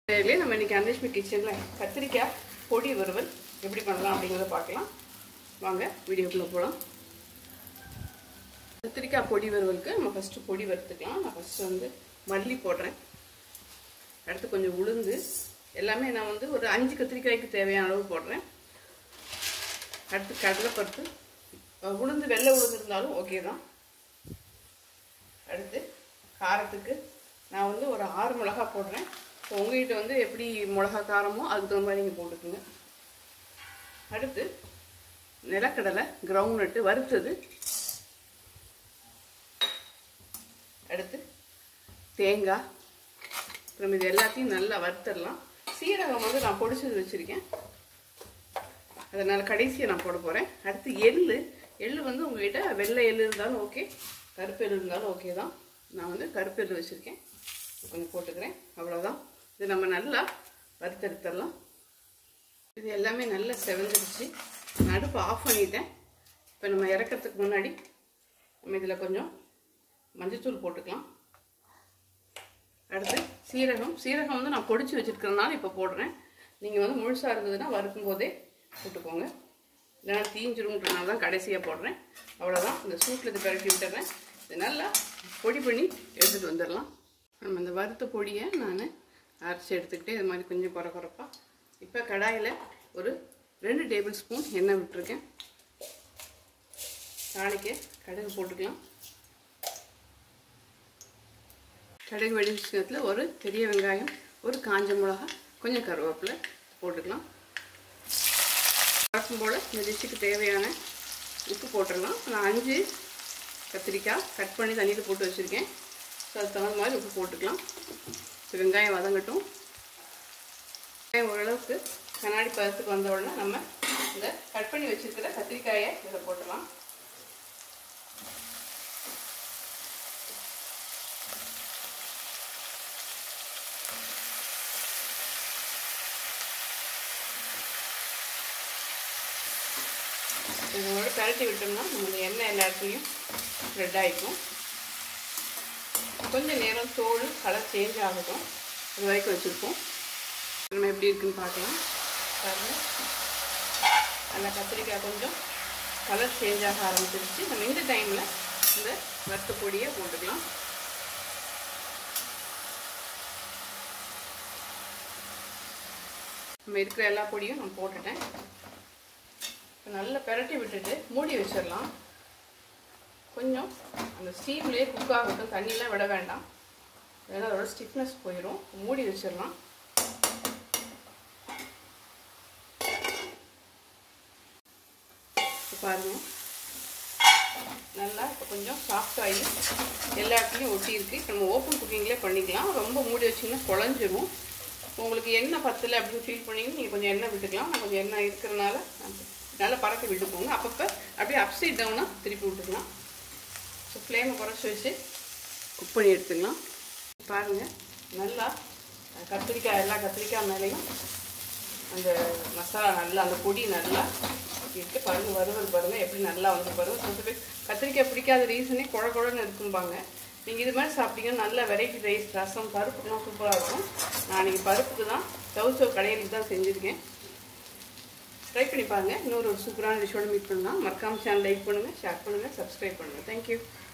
இதுலேயே நம்ம இன்னைக்கு அன்லட்சுமி கிச்சனில் கத்திரிக்காய் பொடி வறுவல் எப்படி பண்ணலாம் அப்படிங்கிறத பார்க்கலாம் வாங்க வீடியோக்குள்ளே போகலாம் கத்திரிக்காய் பொடி வறுவலுக்கு நம்ம ஃபஸ்ட்டு பொடி வறுத்துக்கலாம் நான் ஃபஸ்ட்டு வந்து மல்லி போடுறேன் அடுத்து கொஞ்சம் உளுந்து எல்லாமே நான் வந்து ஒரு அஞ்சு கத்திரிக்காய்க்கு தேவையான அளவு போடுறேன் அடுத்து கடலைப்பருப்பு அஹ் உளுந்து வெள்ளை உளுந்து இருந்தாலும் ஓகே தான் அடுத்து காரத்துக்கு நான் வந்து ஒரு ஆறு மிளகா போடுறேன் ஸோ உங்ககிட்ட வந்து எப்படி மிளகா காரமோ அதுக்கு தகுந்த மாதிரி நீங்கள் போட்டுக்கோங்க அடுத்து நிலக்கடலை கிரவுண்ட் நட்டு வறுத்தது அடுத்து தேங்காய் அப்புறம் இது எல்லாத்தையும் நல்லா வறுத்துடலாம் சீரகம் வந்து நான் பொடிச்சது வச்சுருக்கேன் அதனால் கடைசியாக நான் போட போகிறேன் அடுத்து எள்ளு எள்ளு வந்து உங்ககிட்ட வெள்ளை எள்ளு இருந்தாலும் ஓகே கருப்பு எள்ளு இருந்தாலும் ஓகே தான் நான் வந்து கருப்பு எள்ளு வச்சுருக்கேன் கொஞ்சம் போட்டுக்கிறேன் அவ்வளோதான் இது நம்ம நல்லா வறுத்தெடுத்துடலாம் இது எல்லாமே நல்லா செவந்துடுச்சு நான் அடுப்பு ஆஃப் பண்ணிட்டேன் இப்போ நம்ம இறக்கிறதுக்கு முன்னாடி நம்ம இதில் கொஞ்சம் மஞ்சத்தூள் போட்டுக்கலாம் அடுத்து சீரகம் சீரகம் வந்து நான் பொடிச்சு வச்சுருக்கிறதுனால இப்போ போடுறேன் நீங்கள் வந்து முழுசாக இருந்ததுன்னா வறுக்கும் போதே போட்டுக்கோங்க இல்லைனா தீஞ்சிரும்ன்றனால தான் கடைசியாக போடுறேன் அவ்வளோதான் இந்த சூட்டில் இது பரட்டி விட்டுறேன் இது நல்லா பொடி பண்ணி எடுத்துகிட்டு வந்துடலாம் நம்ம இந்த வறுத்த பொடியை நான் அரைச்சி எடுத்துக்கிட்டு இது மாதிரி கொஞ்சம் குறை குறைப்பா இப்போ கடாயில் ஒரு ரெண்டு டேபிள் ஸ்பூன் எண்ணெய் விட்டுருக்கேன் தாளிக்க கடுகு போட்டுக்கலாம் கடுகு வெடிச்சத்தில் ஒரு பெரிய வெங்காயம் ஒரு காஞ்ச மிளகா கொஞ்சம் கருவேப்பிலை போட்டுக்கலாம் வழக்கம் போல் இந்த டிஷ்ஷுக்கு தேவையான உப்பு போட்டுடலாம் நான் அஞ்சு கத்திரிக்காய் கட் பண்ணி தண்ணியில் போட்டு வச்சுருக்கேன் ஸோ அதுக்கு தகுந்த மாதிரி உப்பு போட்டுக்கலாம் ஸோ வெங்காயம் வதங்கட்டும் வெங்காயம் ஓரளவுக்கு கண்ணாடி பதத்துக்கு வந்த உடனே நம்ம இந்த கட் பண்ணி வச்சுருக்கிற கத்திரிக்காயை இதில் போட்டுடலாம் இதோட பரட்டி விட்டோம்னா நம்ம எண்ணெய் எல்லா இடத்துலையும் ஸ்ப்ரெட் ஆகிக்கும் கொஞ்சம் நேரம் தோல் கலர் சேஞ்ச் ஆகட்டும் இது வரைக்கும் வச்சுருப்போம் நம்ம எப்படி இருக்குன்னு பார்க்கலாம் பாருங்கள் நல்லா கத்திரிக்காய் கொஞ்சம் கலர் சேஞ்ச் ஆக ஆரம்பிச்சிருச்சு நம்ம இந்த டைமில் இந்த வறுத்த பொடியை போட்டுக்கலாம் நம்ம இருக்கிற எல்லா பொடியும் நான் போட்டுட்டேன் இப்போ நல்லா பெரட்டி விட்டுட்டு மூடி வச்சிடலாம் கொஞ்சம் அந்த ஸ்டீம்லேயே குக் ஆகட்டும் தண்ணியெலாம் விட வேண்டாம் ஏன்னா அதோட ஸ்டிஃப்னஸ் போயிடும் மூடி வச்சிடலாம் பாருங்கள் நல்லா இப்போ கொஞ்சம் சாஃப்டாகி எல்லா இடத்துலையும் ஒட்டியிருக்கு இப்போ நம்ம ஓப்பன் குக்கிங்லேயே பண்ணிக்கலாம் ரொம்ப மூடி வச்சிங்கன்னா குழஞ்சிரும் உங்களுக்கு எண்ணெய் பத்தலை அப்படின்னு ஃபீல் பண்ணிங்கன்னா நீங்கள் கொஞ்சம் எண்ணெய் விட்டுக்கலாம் நான் கொஞ்சம் எண்ணெய் இருக்கிறனால நல்லா பறக்க விட்டுக்கோங்க அப்பப்போ அப்படியே அப்சைட் டவுனாக திருப்பி விட்டுக்கலாம் ஸோ ஃப்ளேமை குறைச்சி வச்சு குக் பண்ணி எடுத்துக்கலாம் பாருங்கள் நல்லா கத்திரிக்காய் எல்லா கத்திரிக்காய் மேலேயும் அந்த மசாலா நல்லா அந்த பொடி நல்லா இட்டு பாருங்கள் வறுவல் பாருங்கள் எப்படி நல்லா வந்து பாருங்கள் கொஞ்சம் பேர் கத்திரிக்காய் பிடிக்காத ரீசனே குழ குழன்னு இருக்கும்பாங்க நீங்கள் இது மாதிரி சாப்பிட்டீங்கன்னா நல்ல வெரைட்டி ரைஸ் ரசம் பருப்புலாம் சூப்பராக இருக்கும் நான் இன்றைக்கி பருப்புக்கு தான் சவுச்சோ கடையிலுக்கு தான் செஞ்சுருக்கேன் ட்ரை பண்ணி பாருங்கள் இன்னொரு ஒரு சூப்பரான டிஷ்ஷோட மீட் பண்ணலாம் மறக்காமல் சேனல் லைக் பண்ணுங்கள் ஷேர் பண்ணுங்கள் சப்ஸ்கிரைப் பண்ணுங்கள் தேங்க்யூ